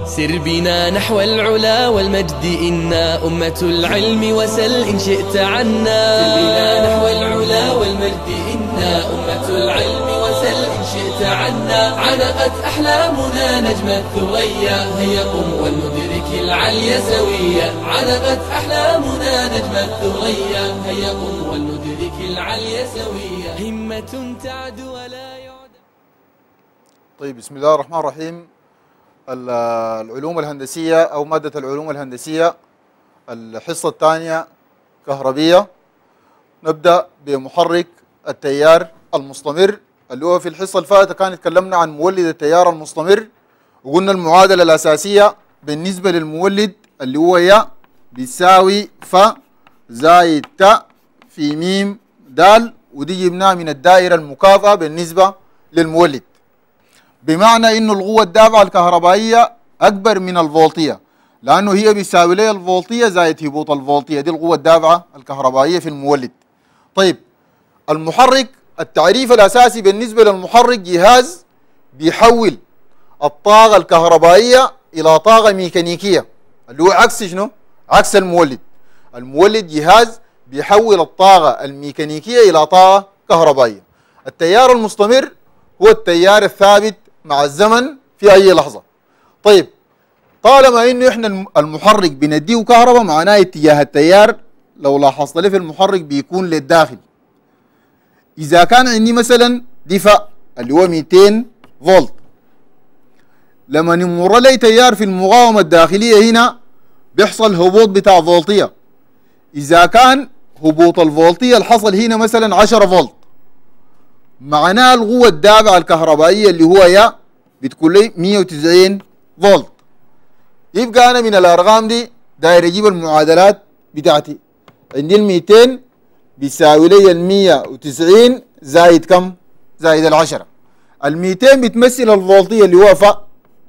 سر بنا نحو العلا والمجد إنا أمة العلم وسل إن شئت عنا سر بنا نحو العلا والمجد إنا أمة العلم وسل إن شئت عنا علقت أحلامنا نجم الثريا هيا قم ولندرك العلي سويا علقت أحلامنا نجم الثريا هيا قم ولندرك العلي سويا همة تعد ولا يعد طيب بسم الله الرحمن الرحيم ال- العلوم الهندسية أو مادة العلوم الهندسية الحصة الثانية كهربية نبدأ بمحرك التيار المستمر اللي هو في الحصة الفائتة كان اتكلمنا عن مولد التيار المستمر وقلنا المعادلة الأساسية بالنسبة للمولد اللي هو يا بيساوي ف زائد ت في ميم دال ودي جبناها من الدائرة المكافأة بالنسبة للمولد بمعنى انه القوه الدافعه الكهربائيه اكبر من الفولتيه لانه هي بيساوي لي الفولتيه زائد هبوط الفولتيه دي القوه الدافعه الكهربائيه في المولد طيب المحرك التعريف الاساسي بالنسبه للمحرك جهاز بيحول الطاقه الكهربائيه الى طاقه ميكانيكيه اللي هو عكس شنو عكس المولد المولد جهاز بيحول الطاقه الميكانيكيه الى طاقه كهربائيه التيار المستمر هو التيار الثابت مع الزمن في اي لحظه طيب طالما انه احنا الم- المحرك بنديه كهرباء معناه اتجاه التيار لو لاحظت لي في المحرك بيكون للداخل اذا كان عندي مثلا دفاع اللي هو 200 فولت لما يمر لي تيار في المقاومه الداخليه هنا بيحصل هبوط بتاع فولتيه اذا كان هبوط الفولتيه الحصل هنا مثلا 10 فولت معناه القوة الدافعة الكهربائية اللي هو يا بتكون لي 190 فولت يبقى أنا من الأرقام دي داير أجيب المعادلات بتاعتي عندي ال 200 بيساوي لي ال 190 زايد كم؟ زايد ال 10 ال 200 بتمثل الفولتية اللي هو فا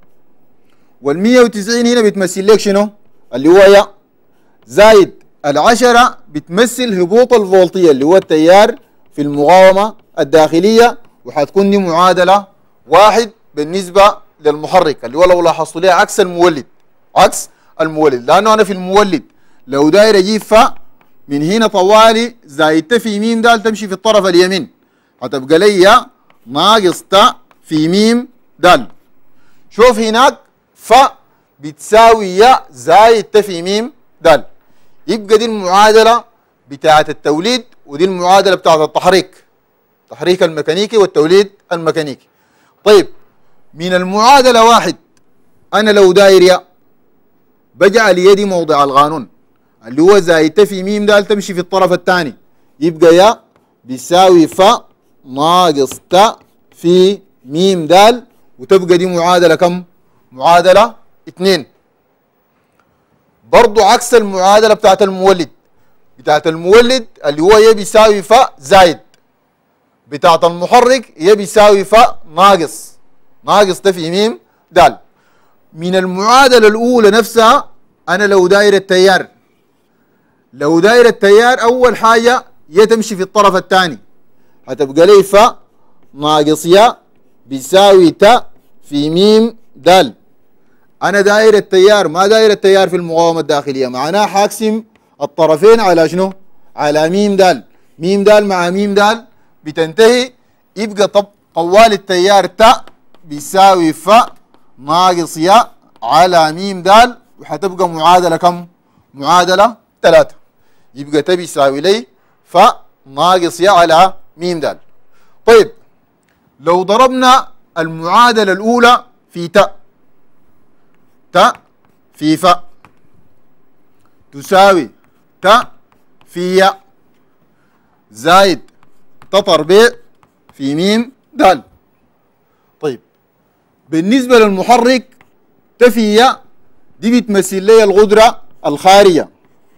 وال 190 هنا بتمثل لك شنو؟ اللي هو يا زايد العشرة بتمثل هبوط الفولتية اللي هو التيار في المقاومة الداخلية وحتكون دي معادلة واحد بالنسبة للمحرك اللي هو لو لاحظتوا ليه عكس المولد عكس المولد لأنه أنا في المولد لو داير أجيب فا من هنا طوالي زايد ت في ميم دال تمشي في الطرف اليمين هتبقى لي يا ناقص ت في ميم دال شوف هناك ف بتساوي يا زايد ت في ميم دال يبقى دي المعادلة بتاعة التوليد ودي المعادلة بتاعة التحريك التحريك الميكانيكي والتوليد الميكانيكي طيب من المعادلة واحد أنا لو داير يا بجعل يدي موضع القانون اللي هو زائد ت في ميم دال تمشي في الطرف الثاني يبقى يا بيساوي ف ناقص ت في ميم دال وتبقى دي معادلة كم؟ معادلة اتنين برضو عكس المعادلة بتاعت المولد بتاعت المولد اللي هو ي بيساوي ف زايد بتاعت المحرك ي بيساوي ف ناقص ناقص ت في ميم دال من المعادلة الأولى نفسها أنا لو داير التيار لو داير التيار أول حاجة ي تمشي في الطرف الثاني هتبقى لي ف ناقص ي بيساوي ت في ميم دال انا داير التيار ما داير التيار في المقاومه الداخليه معناه حاقسم الطرفين على شنو؟ على ميم دال ميم دال مع ميم دال بتنتهي يبقى طب طوال التيار تا بيساوي ف ناقص يا على ميم دال وحتبقى معادله كم؟ معادله ثلاثه يبقى ت بيساوي لي ف ناقص يا على ميم دال طيب لو ضربنا المعادله الاولى في تاء ت في ف تساوي ت في ي زائد ت تربيع في ميم دال طيب بالنسبة للمحرك ت في ي دي بتمثل لي الغدرة الخارجة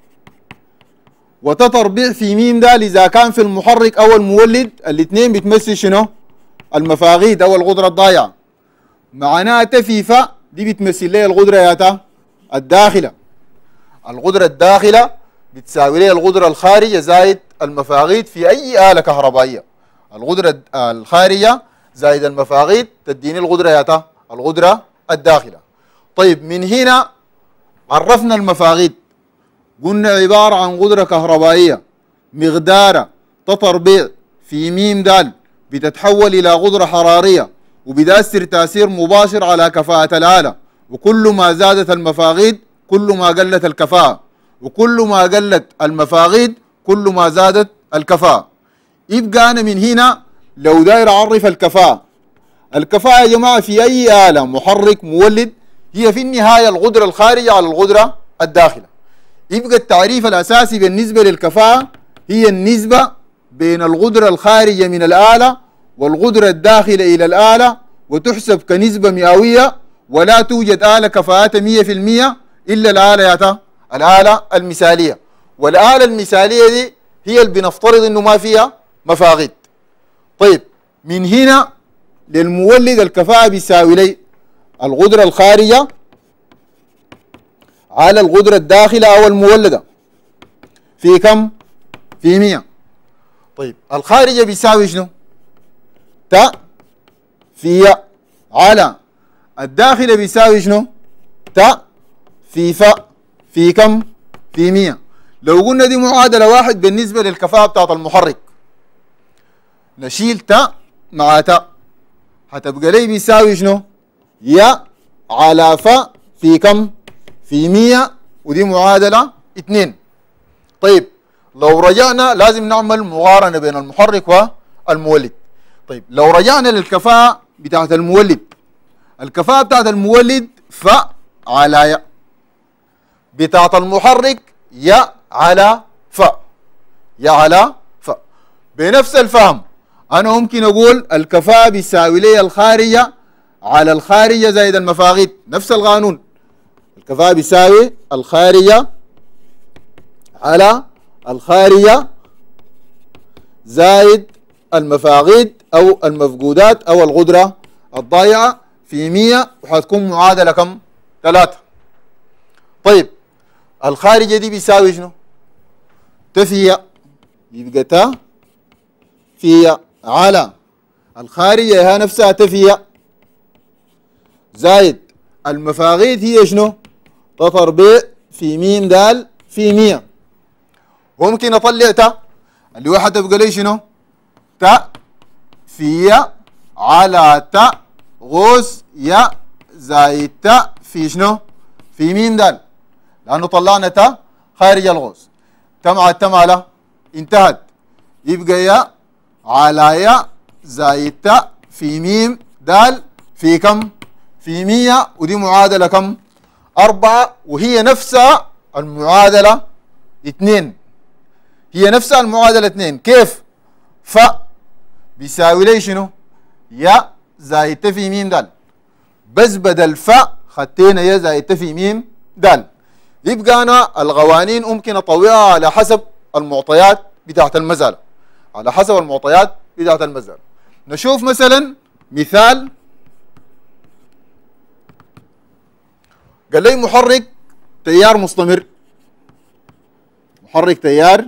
وت تربيع في ميم دال إذا كان في المحرك أو المولد الاثنين بتمثل شنو؟ المفاغيد أو الغدرة الضايعة معناها ت في ف دي بتمثل لي الغدرة يا تا الداخلة الغدرة الداخلة بتساوي لي الغدرة الخارجة زائد المفاغيد في أي آلة كهربائية الغدرة الخارجة زائد المفاغيد تديني الغدرة يا تا الغدرة الداخلة طيب من هنا عرفنا المفاغيد قلنا عبارة عن قدرة كهربائية مقدارها تطربيع في ميم دال بتتحول إلى قدرة حرارية وبتأثر تأثير مباشر على كفاءة الآلة وكل ما زادت المفاغيد كل ما قلت الكفاءة وكل ما قلت المفاغيد كل ما زادت الكفاءة يبقى أنا من هنا لو داير أعرف الكفاءة الكفاءة يا جماعة في أي آلة محرك مولد هي في النهاية القدرة الخارجة على القدرة الداخلة يبقى التعريف الأساسي بالنسبة للكفاءة هي النسبة بين القدرة الخارجة من الآلة والقدرة الداخلة إلى الآلة وتحسب كنسبة مئوية ولا توجد آلة كفاءتها 100% إلا الآلة ياتا الآلة المثالية والآلة المثالية دي هي اللي بنفترض إنه ما فيها مفاقد طيب من هنا للمولد الكفاءة بيساوي لي القدرة الخارجة على القدرة الداخلة أو المولدة في كم؟ في 100 طيب الخارجة بيساوي شنو؟ تا في على الداخلة بيساوي شنو؟ تا في ف في كم؟ في 100 لو قلنا دي معادلة واحد بالنسبة للكفاءة بتاعت المحرك نشيل تا مع تا هتبقى لي بيساوي شنو؟ يا على ف في كم؟ في 100 ودي معادلة 2 طيب لو رجعنا لازم نعمل مقارنة بين المحرك والمولد طيب لو رجعنا للكفاءة بتاعت المولد الكفاءة بتاعت المولد ف على يا بتاعت المحرك يا على ف يا على ف بنفس الفهم أنا ممكن أقول الكفاءة بيساوي لي الخارجة على الخارجة زائد المفاغيد نفس القانون الكفاءة بيساوي الخارجة على الخارجة زائد المفاقيد أو المفقودات أو القدرة الضايعة في 100 وحتكون معادلة كم؟ ثلاثة طيب الخارجة دي بيساوي شنو؟ تفية يبقى تا فية على الخارجة هي نفسها تفية زائد المفاقيد هي شنو؟ تطر ب في ميم دال في مية وممكن اطلع تا اللي هو حتبقى لي شنو؟ تا في على تا غوز يا زائد تا في شنو؟ في ميم دال لانه طلعنا تا خارج الغوز تا مع التا ماله انتهت يبقى يا على يا زائد تا في ميم دال في كم؟ في مية ودي معادلة كم؟ أربعة وهي نفسها المعادلة اثنين هي نفسها المعادلة اثنين كيف؟ ف بيساوي لي شنو؟ يا زائد في ميم دال بس بدل ف خدينا يا زائد في ميم دال يبقى أنا القوانين ممكن أطوعها على حسب المعطيات بتاعت المسألة على حسب المعطيات بتاعت المسألة نشوف مثلا مثال قال لي محرك تيار مستمر محرك تيار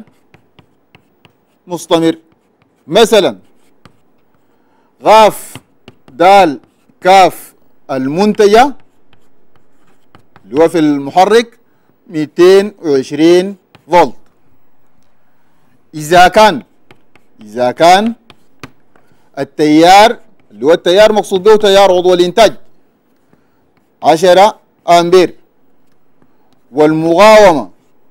مستمر مثلا غاف دال كاف المنتجة اللي هو في المحرك 220 فولت إذا كان إذا كان التيار اللي هو التيار مقصود به تيار عضو الإنتاج 10 أمبير والمقاومة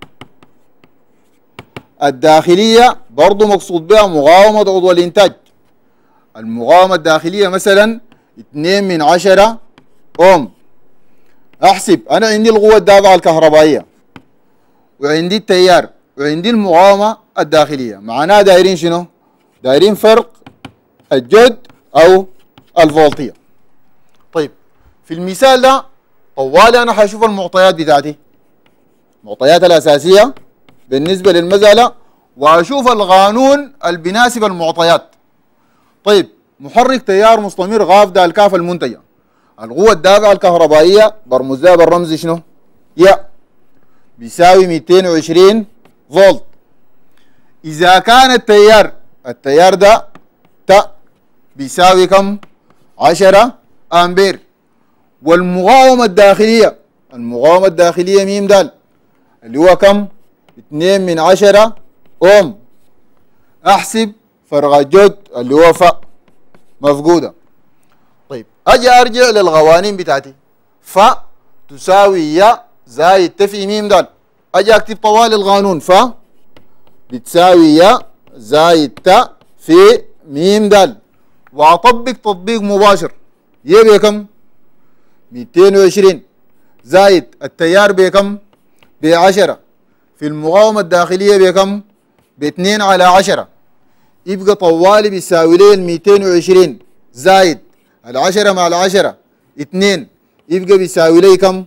الداخلية برضو مقصود بها مقاومة عضو الإنتاج المقاومة الداخلية مثلا 2 من 10 أوم أحسب أنا عندي القوة الدافعة الكهربائية وعندي التيار وعندي المقاومة الداخلية معناها دايرين شنو؟ دايرين فرق الجهد أو الفولتية طيب في المثال ده طوالي انا حاشوف المعطيات بتاعتي المعطيات الاساسيه بالنسبه للمساله واشوف القانون اللي بيناسب المعطيات طيب محرك تيار مستمر غاف دا الكاف المنتجه القوه الدافعه الكهربائيه برمز لها بالرمز شنو؟ يا بيساوي 220 فولت اذا كان التيار التيار ده تا بيساوي كم؟ 10 امبير والمقاومة الداخلية المقاومة الداخلية ميم دال اللي هو كم 2 من عشرة أوم أحسب فرق الجهد اللي هو ف مفقودة طيب أجي أرجع للقوانين بتاعتي ف تساوي يا زائد ت في ميم دال أجي أكتب طوال القانون ف بتساوي يا زائد ت في ميم دال وأطبق تطبيق مباشر يبقى كم 220 زائد التيار بكم ب 10 في المقاومة الداخلية بكم ب 2 على 10 يبقى طوالي بيساوي لي ال 220 زائد ال 10 مع ال 10 2 يبقى بيساوي لي كم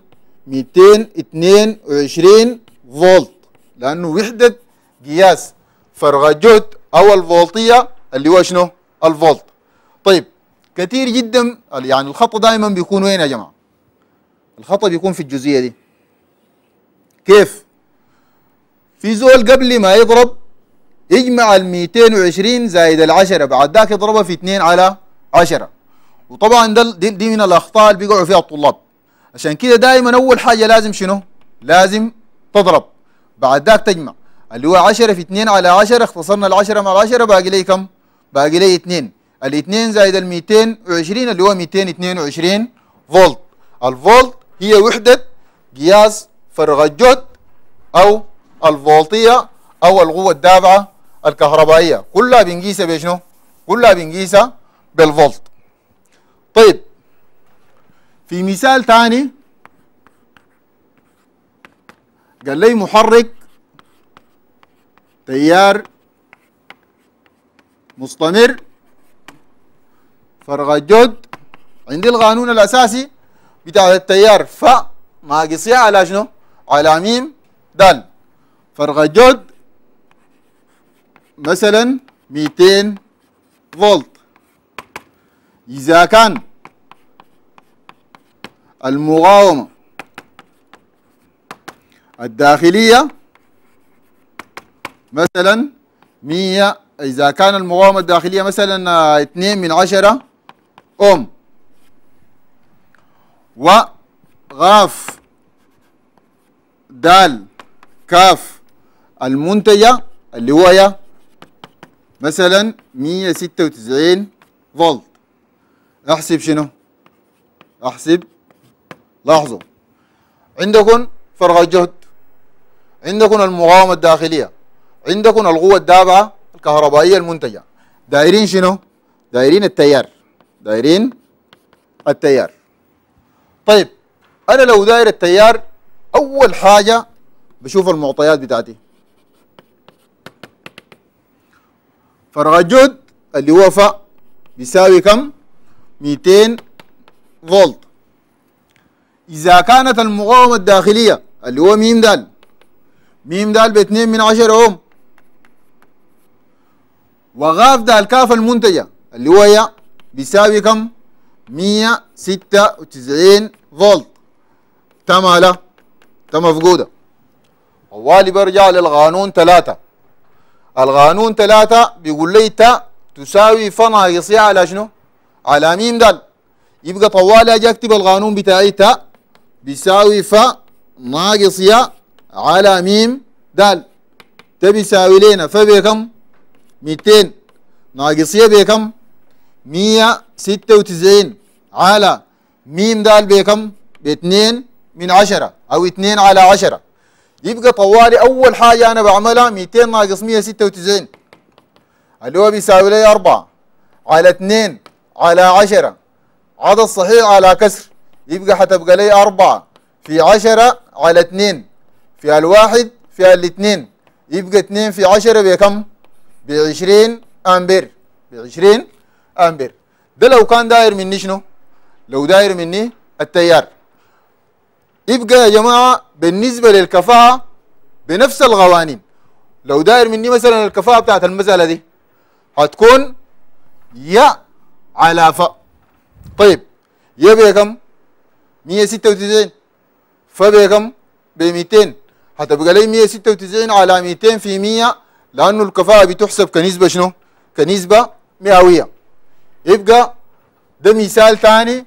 222 فولت لأنه وحدة قياس فرق الجهد أو الفولتية اللي هو شنو؟ الفولت طيب كثير جدا يعني الخط دائما بيكون وين يا جماعه؟ الخطا بيكون في الجزئيه دي كيف؟ في زول قبل ما يضرب يجمع ال 220 زائد ال 10 بعد ذاك يضربها في 2 على 10 وطبعا ده دي, دي من الاخطاء اللي بيقعوا فيها الطلاب عشان كده دائما اول حاجه لازم شنو؟ لازم تضرب بعد ذاك تجمع اللي هو 10 في 2 على 10 اختصرنا ال 10 مع ال 10 باقي لي كم؟ باقي لي 2 الاثنين زائد ال 220 اللي هو 222 فولت الفولت هي وحدة قياس فرق الجهد أو الفولتية أو القوة الدافعة الكهربائية كلها بنقيسها بشنو؟ كلها بنقيسها بالفولت طيب في مثال ثاني قال لي محرك تيار مستمر فرق الجهد عندي القانون الاساسي بتاع التيار ف ناقص يا على شنو؟ على ميم دال فرق الجهد مثلا 200 فولت اذا كان المقاومه الداخليه مثلا 100 اذا كان المقاومه الداخليه مثلا 2 من 10 اوم وغاف دال كاف المنتجة اللي هو يا مثلا 196 فولت احسب شنو؟ احسب لاحظوا عندكم فرق الجهد عندكم المقاومة الداخلية عندكم القوة الدافعة الكهربائية المنتجة دايرين شنو؟ دايرين التيار دايرين التيار طيب انا لو داير التيار اول حاجه بشوف المعطيات بتاعتي فرق الجهد اللي هو ف بيساوي كم 200 فولت اذا كانت المقاومه الداخليه اللي هو ميم دال ميم دال ب 2 من 10 اوم وغاف دال كاف المنتجه اللي هو يا بيساوي كم 196 فولت تم لا تم مفقودة طوالي برجع للقانون ثلاثة القانون ثلاثة بيقول لي تا تساوي ف ناقص على شنو؟ على ميم دال يبقى طوالي اجي اكتب القانون بتاعي تا بيساوي ف ناقص يا على ميم دال تا بيساوي لنا ف بكم 200 ناقص يا بكم 196 على ميم دال بكم باثنين من عشرة أو اثنين على عشرة يبقى طوالي أول حاجة أنا بعملها 200 ناقص 196 اللي هو بيساوي لي 4 على 2 على 10 عدد صحيح على كسر يبقى حتبقى لي 4 في 10 على 2 في الواحد في الاثنين يبقى 2 في 10 بكم؟ ب 20 امبير ب 20 امبير ده لو كان داير مني شنو؟ لو داير مني التيار يبقى يا جماعه بالنسبه للكفاءه بنفس القوانين لو داير مني مثلا الكفاءه بتاعت المساله دي هتكون يا على ف طيب يا بكم 196 ف بكم ب 200 هتبقى لي 196 على 200 في 100 لانه الكفاءه بتحسب كنسبه شنو؟ كنسبه مئويه يبقى ده مثال ثاني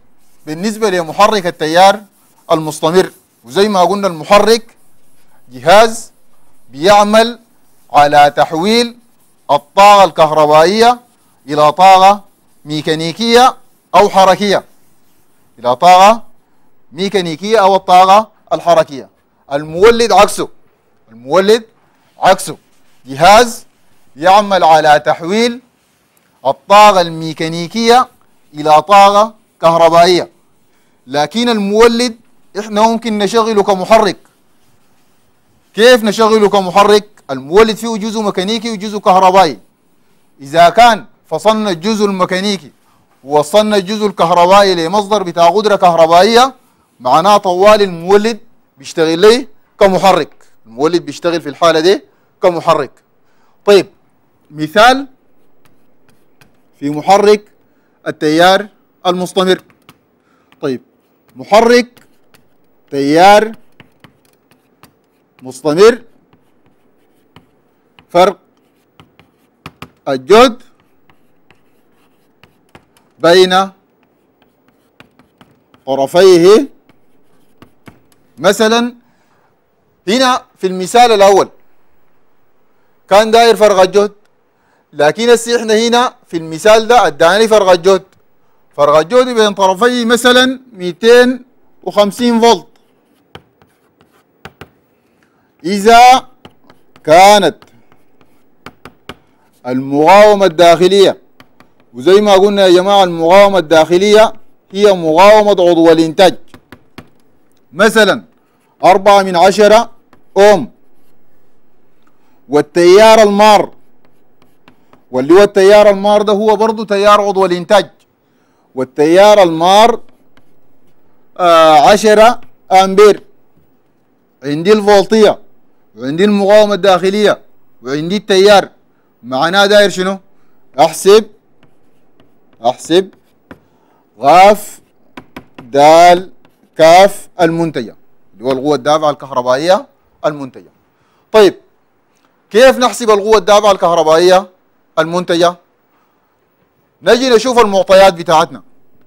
بالنسبة لمحرك التيار المستمر وزي ما قلنا المحرك جهاز بيعمل على تحويل الطاقة الكهربائية إلى طاقة ميكانيكية أو حركية إلى طاقة ميكانيكية أو الطاقة الحركية المولد عكسه المولد عكسه جهاز يعمل على تحويل الطاقة الميكانيكية إلى طاقة كهربائية لكن المولد إحنا ممكن نشغله كمحرك كيف نشغله كمحرك المولد فيه جزء ميكانيكي وجزء كهربائي إذا كان فصلنا الجزء الميكانيكي ووصلنا الجزء الكهربائي لمصدر بتاع قدرة كهربائية معناه طوال المولد بيشتغل ليه كمحرك المولد بيشتغل في الحالة دي كمحرك طيب مثال في محرك التيار المستمر طيب محرك تيار مستمر فرق الجهد بين طرفيه مثلا هنا في المثال الأول كان داير فرق الجهد لكن هسه احنا هنا في المثال ده اداني فرق الجهد فرق الجهد بين طرفي مثلا 250 فولت إذا كانت المقاومة الداخلية وزي ما قلنا يا جماعة المقاومة الداخلية هي مقاومة عضو الإنتاج مثلا أربعة من عشرة أوم والتيار المار واللي هو التيار المار ده هو برضه تيار عضو الإنتاج والتيار المار آه عشرة أمبير عندي الفولتية وعندي المقاومة الداخلية وعندي التيار معناه داير شنو؟ أحسب أحسب غاف دال كاف المنتجة اللي هو القوة الدافعة الكهربائية المنتجة طيب كيف نحسب القوة الدافعة الكهربائية المنتجة نجي نشوف المعطيات بتاعتنا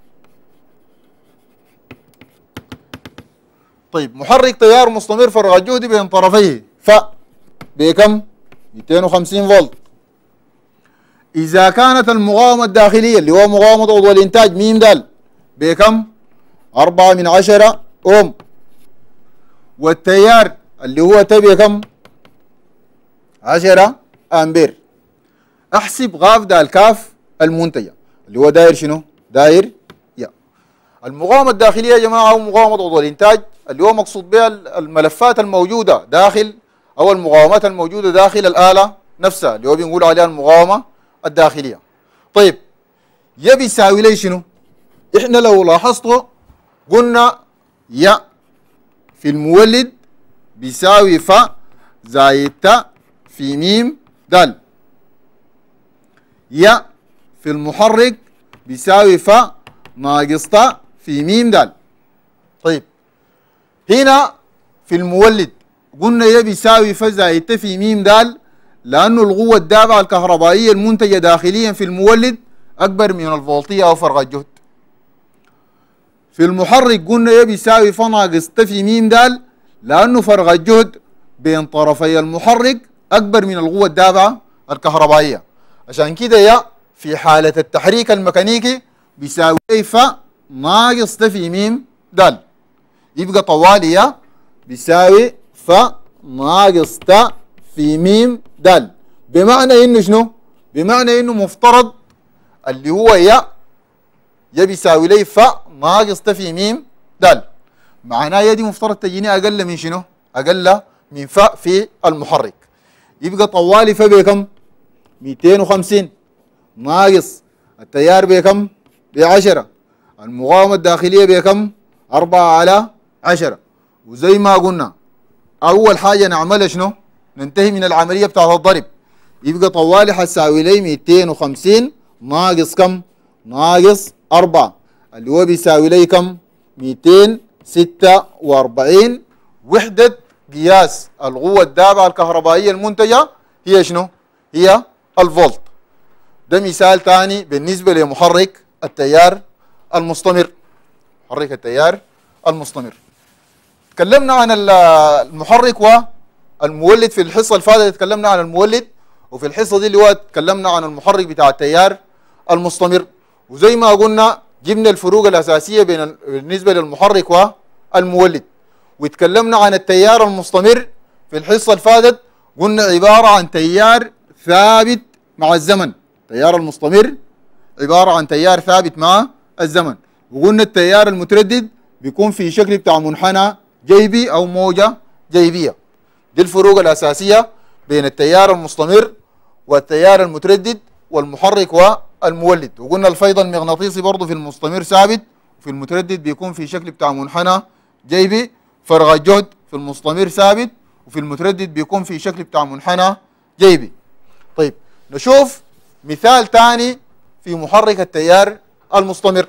طيب محرك تيار مستمر فرغ الجهد بين طرفيه ف بكم 250 فولت إذا كانت المقاومة الداخلية اللي هو مقاومة عضو الإنتاج ميم دال بكم؟ أربعة من عشرة أوم والتيار اللي هو تبي كم؟ عشرة أمبير أحسب غاف دال كاف المنتجة اللي هو داير شنو؟ داير يا المقاومة الداخلية يا جماعة هو مقاومة عضو الإنتاج اللي هو مقصود بها الملفات الموجودة داخل أو المقاومات الموجودة داخل الآلة نفسها اللي هو بنقول عليها المقاومة الداخلية طيب يبي يساوي لي شنو؟ احنا لو لاحظتوا قلنا يا في المولد بيساوي ف زائد ت في ميم دال يا في المحرك بيساوي ف ناقص ت في ميم دال طيب هنا في المولد قلنا يا بيساوي ف زائد ت في ميم دال لأنه القوة الدافعة الكهربائية المنتجة داخليا في المولد أكبر من الفولتية أو فرق الجهد في المحرك قلنا يا بيساوي ف ناقص ت في ميم دال لأنه فرق الجهد بين طرفي المحرك أكبر من القوة الدافعة الكهربائية عشان كده يا في حالة التحريك الميكانيكي بيساوي ف ناقص ت في ميم دال يبقى طوالي يا بيساوي ف ناقص ت في ميم دال بمعنى انه شنو؟ بمعنى انه مفترض اللي هو يا يا بيساوي لي ف ناقص ت في ميم دال معناه يا دي مفترض تجيني اقل من شنو؟ اقل من ف في المحرك يبقى طوالي ف بكم؟ 250 ناقص التيار بكم؟ ب 10 المقاومة الداخلية بكم؟ 4 على 10 وزي ما قلنا أول حاجة نعملها شنو؟ ننتهي من العملية بتاعت الضرب يبقى طوالي حتساوي لي 250 ناقص كم؟ ناقص 4 اللي هو بيساوي لي كم؟ 246 وحدة قياس القوة الدافعة الكهربائية المنتجة هي شنو؟ هي الفولت ده مثال ثاني بالنسبة لمحرك التيار المستمر محرك التيار المستمر تكلمنا عن ال- المحرك والمولد في الحصه اللي فاتت تكلمنا عن المولد وفي الحصه دي اللي هو تكلمنا عن المحرك بتاع التيار المستمر وزي ما قلنا جبنا الفروق الاساسيه بين ال- بالنسبه للمحرك والمولد وتكلمنا عن التيار المستمر في الحصه اللي فاتت قلنا عباره عن تيار ثابت مع الزمن التيار المستمر عباره عن تيار ثابت مع الزمن وقلنا التيار المتردد بيكون في شكل بتاع منحنى جيبي او موجه جيبيه دي الفروق الاساسيه بين التيار المستمر والتيار المتردد والمحرك والمولد وقلنا الفيض المغناطيسي برضه في المستمر ثابت وفي المتردد بيكون في شكل بتاع منحنى جيبي فرق الجهد في المستمر ثابت وفي المتردد بيكون في شكل بتاع منحنى جيبي طيب نشوف مثال ثاني في محرك التيار المستمر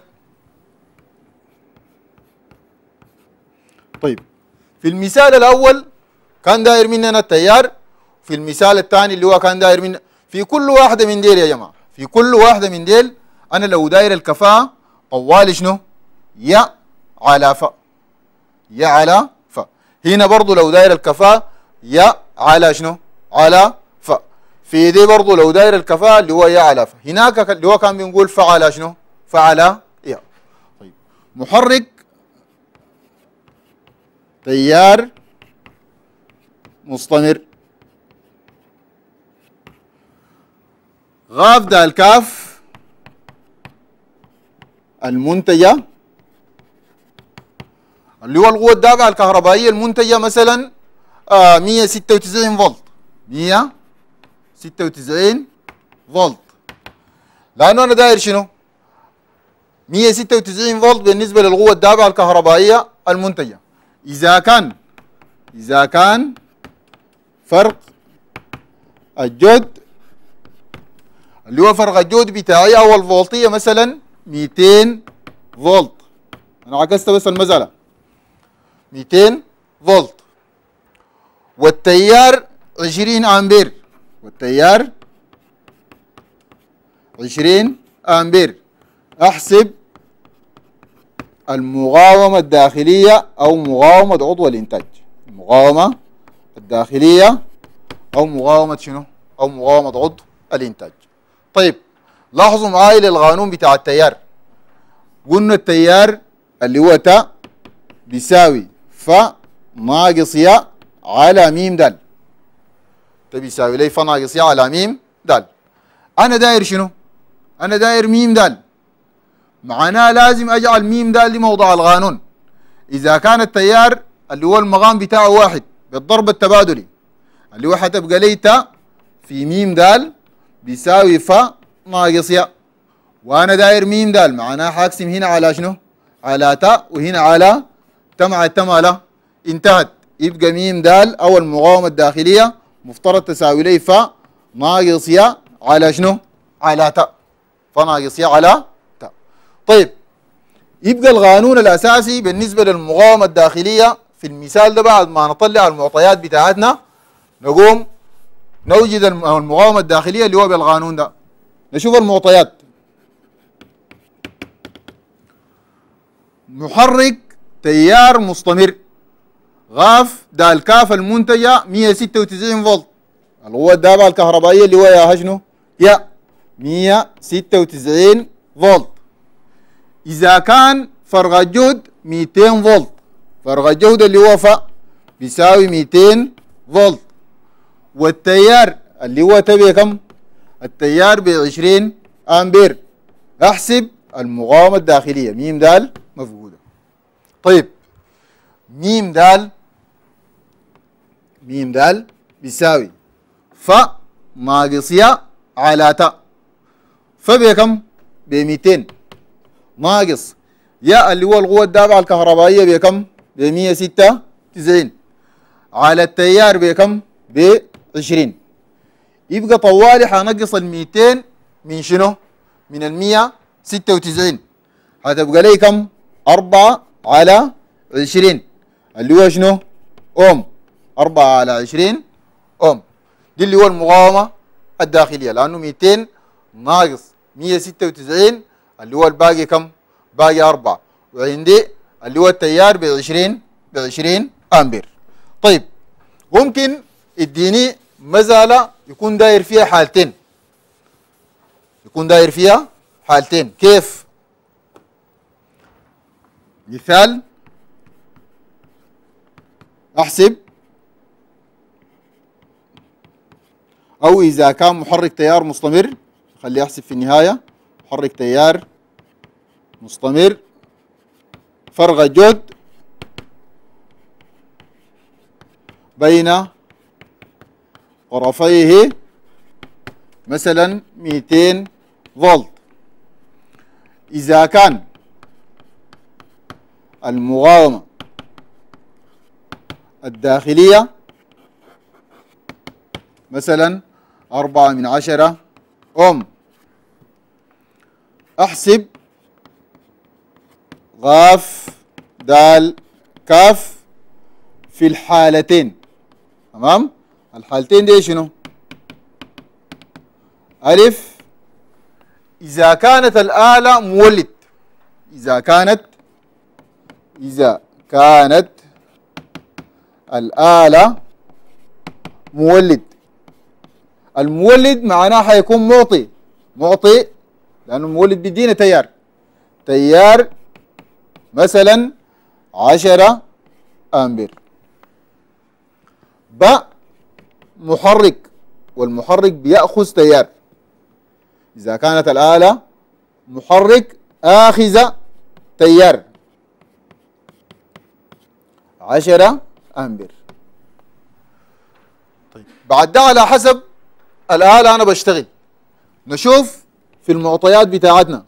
طيب في المثال الاول كان داير مننا التيار في المثال الثاني اللي هو كان داير من في كل واحده من ديل يا جماعه في كل واحده من ديل انا لو داير الكفاءه طوال شنو يا على ف يا على ف هنا برضو لو داير الكفاءه يا على شنو على ف في دي برضو لو داير الكفاءه اللي هو يا على ف هناك اللي هو كان بنقول فعلى شنو فعلى يا طيب محرك تيار مستمر غاف دا الكاف المنتجة اللي هو القوة الدافعة الكهربائية المنتجة مثلا آه 196 فولت 196 فولت لأنه أنا داير شنو؟ 196 فولت بالنسبة للقوة الدافعة الكهربائية المنتجة إذا كان إذا كان فرق الجهد اللي هو فرق الجهد بتاعي أو الفولتية مثلا 200 فولت أنا عكست بس المسألة 200 فولت والتيار 20 أمبير والتيار 20 أمبير أحسب المقاومة الداخلية أو مقاومة عضو الإنتاج المقاومة الداخلية أو مقاومة شنو؟ أو مقاومة عضو الإنتاج طيب لاحظوا معاي للقانون بتاع التيار قلنا التيار اللي هو تا بيساوي ف ناقص يا على ميم دال تا بيساوي لي ف ناقص يا على ميم دال أنا داير شنو؟ أنا داير ميم دال معناه لازم اجعل ميم ده لموضع القانون اذا كان التيار اللي هو المقام بتاعه واحد بالضرب التبادلي اللي هو حتبقى لي تا في ميم دال بيساوي ف ناقص يا وانا داير ميم دال معناه حاقسم هنا على شنو؟ على تا وهنا على تا مع التا مالها انتهت يبقى ميم دال او المقاومه الداخليه مفترض تساوي لي ف ناقص يا على شنو؟ على تا فناقص يا على طيب يبقى القانون الاساسي بالنسبه للمقاومه الداخليه في المثال ده بعد ما نطلع المعطيات بتاعتنا نقوم نوجد الم- المقاومه الداخليه اللي هو بالقانون ده نشوف المعطيات محرك تيار مستمر غاف دال كاف المنتجة 196 فولت القوة الدافعة الكهربائية اللي هو يا شنو؟ يا 196 فولت إذا كان فرق الجهد 200 فولت فرق الجهد اللي هو ف بيساوي 200 فولت والتيار اللي هو تبع كم؟ التيار ب 20 امبير احسب المقاومة الداخلية ميم دال مفقودة طيب ميم دال ميم دال بيساوي ف ناقص يا على تا ف بكم؟ ب 200 ناقص يا اللي هو القوة الدافعة الكهربائية بكم؟ ب 196 على التيار بكم؟ ب 20 يبقى طوالي حنقص ال 200 من شنو؟ من ال 196 هتبقى لي كم؟ 4 على 20 اللي هو شنو؟ اوم 4 على 20 اوم دي اللي هو المقاومة الداخلية لأنه 200 ناقص 196 اللي هو الباقي كم؟ باقي 4 وعندي اللي هو التيار ب 20 ب 20 امبير طيب ممكن اديني مزالة يكون داير فيها حالتين يكون داير فيها حالتين كيف مثال احسب او اذا كان محرك تيار مستمر خليه احسب في النهايه محرك تيار مستمر فرق الجهد بين طرفيه مثلا 200 فولت إذا كان المقاومة الداخلية مثلا أربعة من عشرة أم أحسب غاف دال كاف في الحالتين تمام الحالتين دي شنو ألف إذا كانت الآلة مولد إذا كانت إذا كانت الآلة مولد المولد معناه حيكون معطي معطي لأنه المولد بيدينا تيار تيار مثلا عشرة أمبير ب محرك والمحرك بيأخذ تيار إذا كانت الآلة محرك آخذ تيار عشرة أمبير طيب بعد ده على حسب الآلة أنا بشتغل نشوف في المعطيات بتاعتنا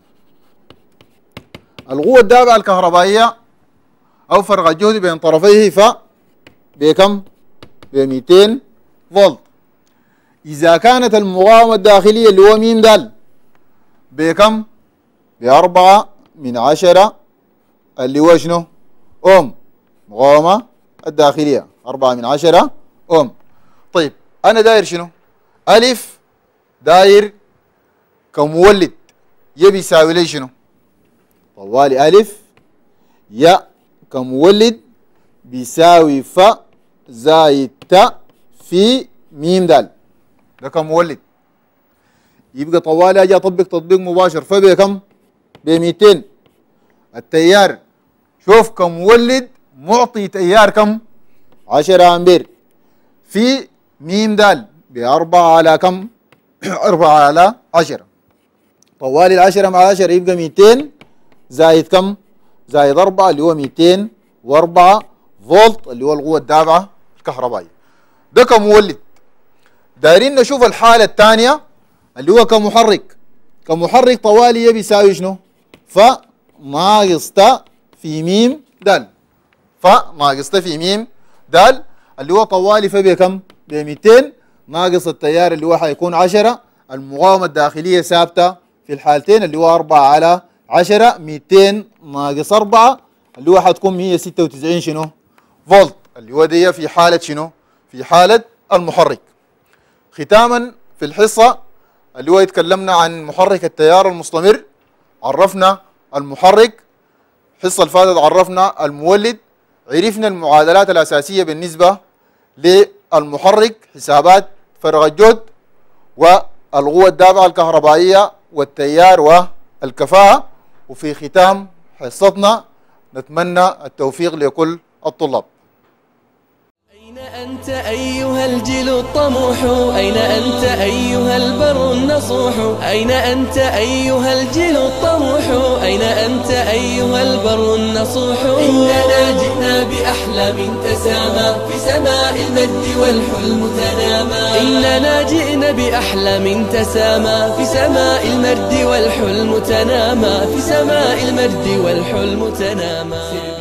القوة الدافعة الكهربائية أو فرق الجهد بين طرفيه ف بكم؟ ب 200 فولت إذا كانت المقاومة الداخلية اللي هو ميم دال بكم؟ بأربعة من عشرة اللي هو شنو؟ أوم مقاومة الداخلية أربعة من عشرة أوم طيب أنا داير شنو؟ ألف داير كمولد يبي يساوي لي شنو؟ طوالي ألف يا كمولد بيساوي ف زائد ت في ميم دال ده كمولد يبقى طوالي اجي اطبق تطبيق مباشر فبي كم؟ ب 200 التيار شوف كمولد معطي تيار كم؟ 10 امبير في ميم دال بأربعة على كم؟ أربعة على عشرة طوالي العشرة مع عشرة يبقى 200 زائد كم؟ زائد أربعة اللي هو 204 فولت اللي هو القوة الدافعة الكهربائية ده كمولد دايرين نشوف الحالة الثانية اللي هو كمحرك كمحرك طوالي يبي يساوي شنو؟ ف ناقص ت في ميم دال ف ناقص ت في ميم دال اللي هو طوالي فبي كم؟ ب 200 ناقص التيار اللي هو حيكون 10 المقاومة الداخلية ثابتة في الحالتين اللي هو 4 على 10 200 ناقص 4 اللي هو حتكون 196 شنو؟ فولت اللي هو دي في حالة شنو؟ في حالة المحرك ختاما في الحصة اللي هو يتكلمنا عن محرك التيار المستمر عرفنا المحرك الحصة اللي فاتت عرفنا المولد عرفنا المعادلات الأساسية بالنسبة للمحرك حسابات فرق الجهد والقوة الدافعة الكهربائية والتيار والكفاءة وفي ختام حصتنا نتمنى التوفيق لكل الطلاب أين أنت أيها الجيل الطموح أين أنت أيها البر النصوح أين أنت أيها الجيل الطموح أين أنت أيها البر النصوح إننا جئنا بأحلام تسامى في سماء المجد والحلم تنامى إننا جئنا بأحلام تسامى في سماء المجد والحلم تنامى في سماء المجد والحلم تنامى